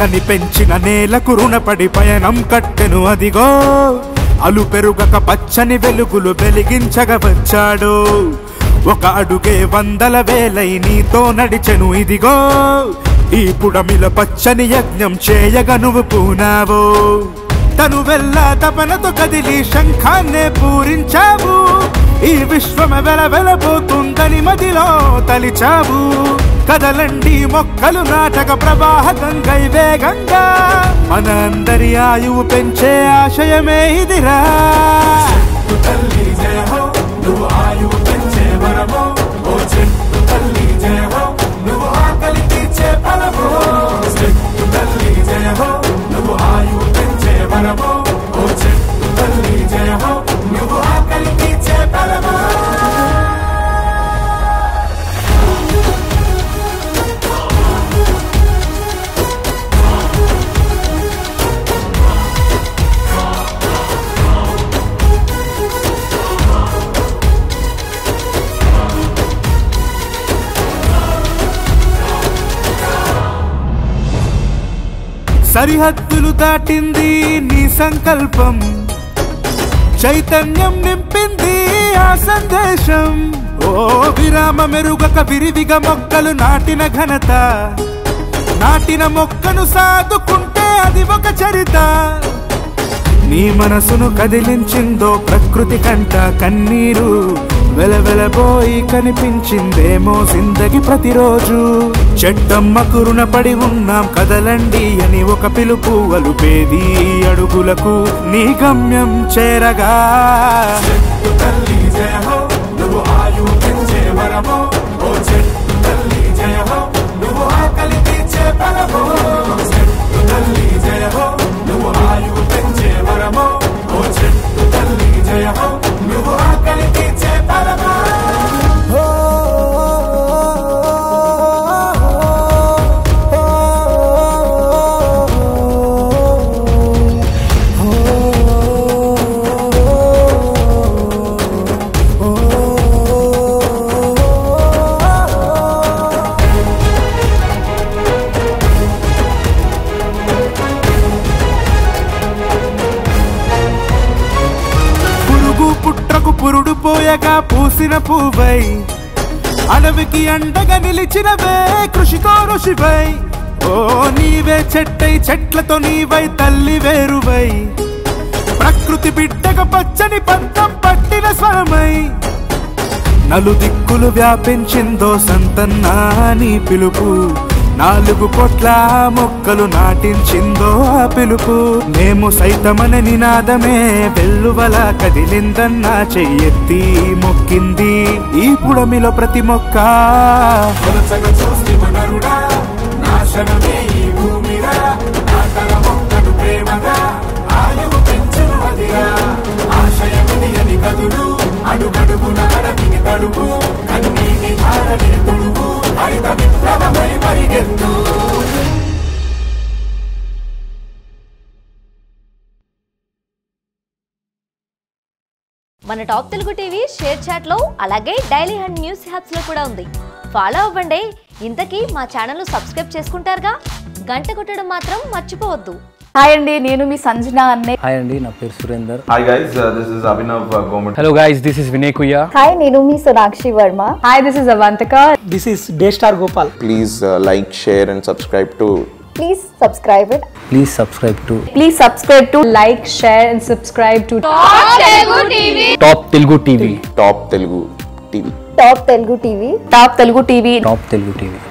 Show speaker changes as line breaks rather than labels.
కని పెంచిన నేలకు రుణపడి పయనం కట్టెను అదిగో అలు పెరుగక పచ్చని వెలుగులు వెలిగించగ వచ్చాడు ఒక అడుగే వందల వేలై నీతో నడిచెను ఇదిగో ఈ పుడమిల పచ్చని యజ్ఞం చేయగ నువ్వు పూనావో తను వెళ్ళ తపనతో కదిలి శంఖాన్నే పూరించావు ఈ విశ్వమ వెల వెలబోతుందని మదిలో తలిచావు కదలండి మొక్కలు నాటక ప్రవాహ గంగై వేగంగా మన అందరి ఆయువు పెంచే ఆశయమే ఇదిరా తల్లి జయ హో నువ్వు ఆయువు పెంచే వరమో ఓ చెట్టు తల్లి జయ హో నువ్వు ఆకలి తీర్చే ఫలమో చెట్టు తల్లి జయ హో నువ్వు ఆయువు పెంచే వరమో ఓ చెట్టు తల్లి జయ హో నువ్వు ఆకలి తీర్చే ఫలమో సరిహద్దులు దాటింది నీ సంకల్పం చైతన్యం నింపింది ఆ సందేశం ఓ విరామ మెరుగక విరివిగా మొక్కలు నాటిన ఘనత నాటిన మొక్కను సాదుకుంటే అది ఒక చరిత నీ మనసును కదిలించిందో ప్రకృతి కంట కన్నీరు వెలవెలబోయి కనిపించిందేమో జిందగి ప్రతిరోజు చెట్టమ్మకు రుణపడి ఉన్నాం కదలండి అని ఒక పిలుపు అలుపేది అడుగులకు నీ గమ్యం చేరగా చెట్టు తల్లి జయ హో నువ్వు ఆయువు పెంచే వరమో ఓ చెట్టు తల్లి జయ హో నువ్వు ఆకలి తీర్చే ఫలమో చెట్టు తల్లి జయ హో నువ్వు ఆయువు పెంచే వరమో ఓ చెట్టు తల్లి జయ హో నువ్వు ఆకలి తీర్చే ఫలమో పురుగు పుట్రకు పురుడు పోయగా పూసిన పువ్వై అడవికి అండగా నిలిచినవే కృషితో ఋషివై ఓ నీవే చెట్టై చెట్లతో నీవై తల్లి వేరువై ప్రకృతి బిడ్డగా పచ్చని పంతం పట్టిన స్వరమై నలు దిక్కులు వ్యాపించిందో సంతన్నా నీ పిలుపు నాలుగు కోట్ల మొక్కలు నాటించిందో ఆ పిలుపు మేము సైతమన నినాదమే వెల్లువల కదిలిందన్నా చెయ్యెత్తి మొక్కింది ఈ పుడమిలో ప్రతి మొక్క చూసి మనరుడా నాశనమే ఈ భూమిరా నాటర మొక్కను ప్రేమగా ఆయువు పెంచును అదిరా ఆశయమిది అని కదులు అడుగడుగున అడవిని తడుపు కన్నీటి ధారని తుడుపు హరిత విప్లవమై పరిగెత్తు
మన top Telugu TV ShareChat లో అలాగే డైలీ హండ్ న్యూస్ హ్యాప్స్ లో కూడా ఉంది ఫాలో అవ్వండి ఇంతకీ మా ఛానల్ సబ్స్క్రైబ్ చేసుకుంటారుగా గంట కొట్టడం మాత్రం మర్చిపోవద్దు
హాయ్ అండి నేను మీ సంజన అన్నే
హాయ్ అండి నా పేరు Surender
Hi guys, uh, this is Abhinav uh, Gomet.
Hello guys this is Vinay కుయ్యా
హాయ్ నేను మీ Sonakshi Varma hi this is Avantika
This is Daystar Gopal.
please uh, like, share, and subscribe to
please subscribe it
please subscribe to
please subscribe to like share and subscribe to
top Telugu TV
Top Telugu TV.
Top Telugu TV top Telugu TV
top Telugu TV